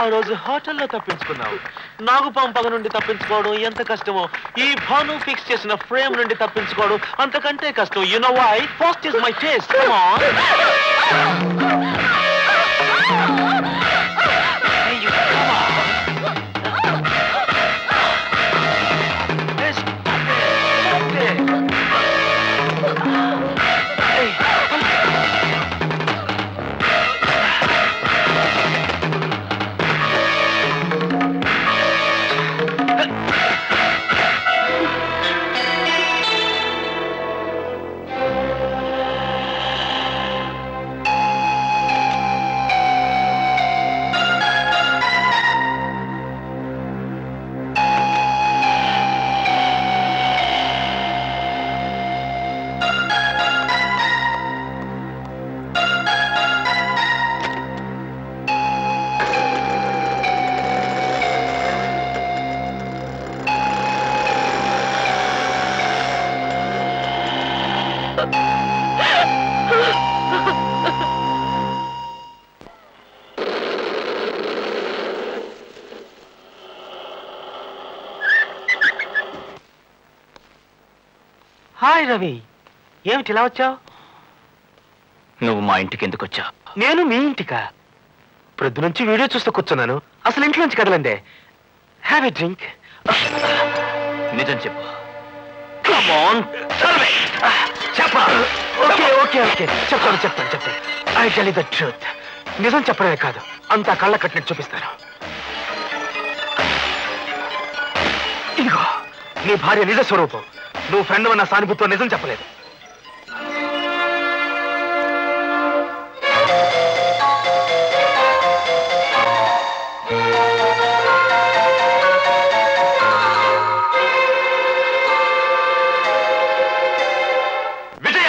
ఆ రోజు హోటల్లో తప్పించుకున్నావు నాగుపాం పగ నుండి తప్పించుకోవడం ఎంత కష్టమో ఈ భాను ఫిక్స్ చేసిన ఫ్రేమ్ నుండి తప్పించుకోవడం అంతకంటే కష్టం you know why first is my taste come on Hey, you come on. Hey, stop it. Stop it. Hey. Hi Ravi ఏమిటి ఇలా వచ్చావు నువ్వు మా ఇంటికి ఎందుకు వచ్చా నేను మీ ఇంటికా ప్రొద్దు నుంచి వీడియో చూస్తూ కూర్చున్నాను అసలు ఇంట్లో నుంచి కదలండి హ్యావ్ ఎ డ్రింక్ నిజం చెప్పు చెప్పా ఓకే ఓకే ఓకే చెప్తాను చెప్తాను చెప్తాను ఐ టెల్ ద ట్రూత్ నిజం చెప్పడమే కాదు అంతా కళ్ళ కట్టినట్టు చూపిస్తాను ఇదిగో నీ భార్య నిజ స్వరూపం నువ్వు ఫ్రెండ్ అన్న సానుభూతితో నిజం చెప్పలేదు విజయ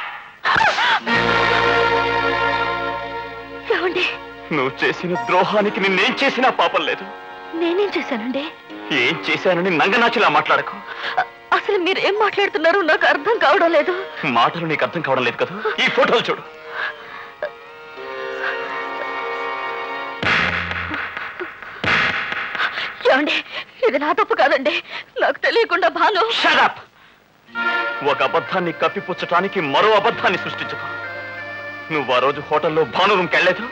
ఏమండి నువ్వు చేసిన ద్రోహానికి నిన్నేం చేసినా పాపం లేదు నేనేం చేశానండి ఏం చేశానని నంగనాచిలా మాట్లాడకు అ- అసలు మీరు ఏం మాట్లాడుతున్నారో నాకు అర్థం కావడం లేదు మాటలు నీకు అర్థం కావడం లేదు కదా ఈ ఫోటోలు చూడు ఏమండి ఇది నా తప్పు కాదండి నాకు తెలియకుండా భాను షడప్ ఒక అబద్ధాన్ని కప్పిపుచ్చటానికి మరో అబద్ధాన్ని సృష్టించకు నువ్వు ఆ రోజు హోటల్లో భాను రూమ్కి వెళ్ళలేదు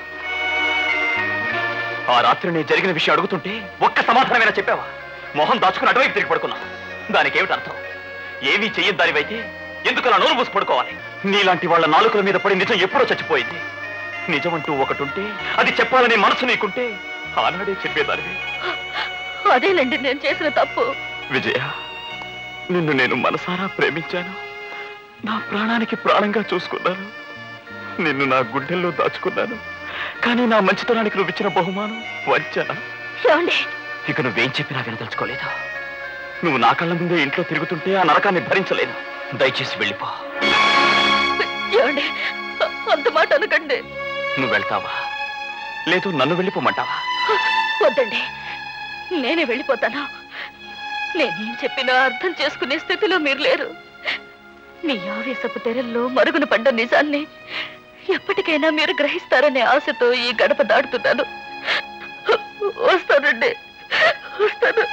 ఆ రాత్రి నీ జరిగిన విషయం అడుగుతుంటే ఒక్క సమాధానమైనా చెప్పావా మొహం దాచుకుని అటువైపు తిరిగి పడుకున్నావు దానికి ఏమిటి అర్థం ఏమీ చెయ్యని దానివైతే ఎందుకు అలా నోరు మూసి పడుకోవాలి నీలాంటి వాళ్ళ నాలుకల మీద పడి నిజం ఎప్పుడో చచ్చిపోయింది నిజమంటూ ఒకటి ఉంటే అది చెప్పాలనే మనసు నీకుంటే ఆనాడే చెప్పేదానివి అదేనండి నేను చేసిన తప్పు విజయ నిన్ను నేను మనసారా ప్రేమించాను నా ప్రాణానికి ప్రాణంగా చూసుకున్నాను నిన్ను నా గుండెల్లో దాచుకున్నాను కానీ నా మంచితనానికి నువ్వు ఇచ్చిన బహుమానం వంచన ఏమండి ఇక నువ్వేం చెప్పినా వినదలుచుకోలేదు నువ్వు నా కళ్ళ ముందే ఇంట్లో తిరుగుతుంటే ఆ నరకాన్ని భరించలేను దయచేసి వెళ్ళిపో ఏమండి అంత మాట అనకండి నువ్వు వెళ్తావా లేదు నన్ను వెళ్ళిపోమంటావా వద్దండి నేనే వెళ్ళిపోతాను నేనేం చెప్పినా అర్థం చేసుకునే స్థితిలో మీరు లేరు మీ ఆవేశపు తెరల్లో మరుగున పడ్డ నిజాన్ని ఎప్పటికైనా మీరు గ్రహిస్తారనే ఆశతో ఈ గడప దాటుతున్నాను వస్తానండి వస్తాను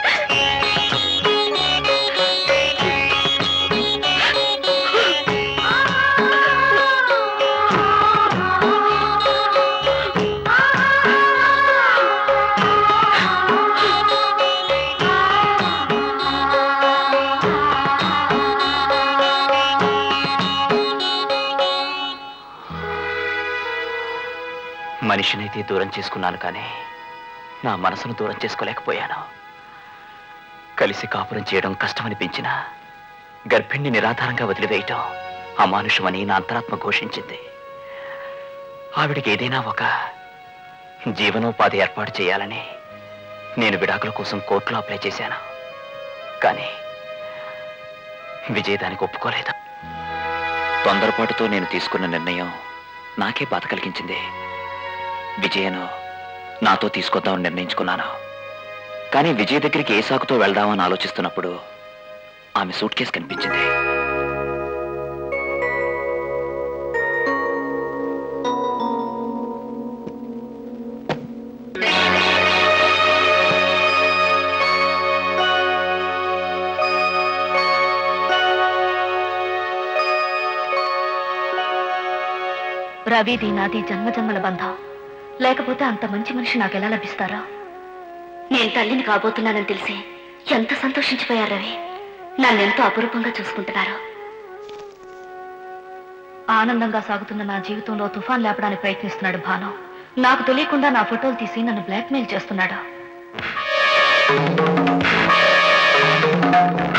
మనిషినైతే దూరం చేసుకున్నాను కానీ నా మనసును దూరం చేసుకోలేకపోయాను కలిసి కాపురం చేయడం కష్టమనిపించినా గర్భిణ్ణి నిరాధారంగా వదిలివేయటం అమానుషమని నా అంతరాత్మ ఘోషించింది ఆవిడికి ఏదైనా ఒక జీవనోపాధి ఏర్పాటు చేయాలని నేను విడాకుల కోసం కోర్టులో అప్లై చేశాను కానీ విజయ్ దానికి ఒప్పుకోలేదు తొందరపాటుతో నేను తీసుకున్న నిర్ణయం నాకే బాధ కలిగించింది విజయను నాతో తీసుకొద్దామని నిర్ణయించుకున్నాను కానీ విజయ్ దగ్గరికి ఏ సాకుతో వెళ్దామని ఆలోచిస్తున్నప్పుడు ఆమె సూట్ కేసు కనిపించింది రవిది నాది జన్మజన్మల బంధం లేకపోతే అంత మంచి మనిషి నాకు ఎలా లభిస్తారా నేను తల్లిని కాబోతున్నానని తెలిసి ఎంత సంతోషించిపోయారు రవి నన్నెంతో అపురూపంగా చూసుకుంటున్నారు ఆనందంగా సాగుతున్న నా జీవితంలో తుఫాన్ లేపడానికి ప్రయత్నిస్తున్నాడు భాను నాకు తెలియకుండా నా ఫోటోలు తీసి నన్ను బ్లాక్మెయిల్ చేస్తున్నాడు